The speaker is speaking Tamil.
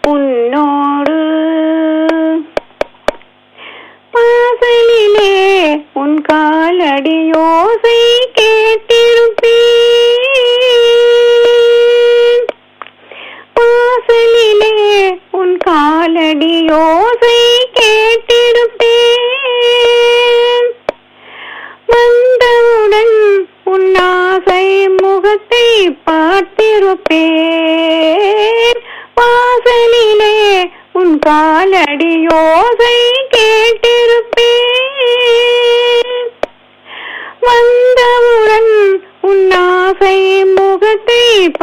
உன்னோடு வாசலிலே உன் காலடியோசை கேட்டிருப்பேன் வாசலிலே உன் காலடியோசை கேட்டிருப்பேன் வந்தவுடன் உன் ஆசை முகத்தை பார்த்திருப்பேன் வாசலிலே உன் காலடியோசை கேட்டிருப்பேன்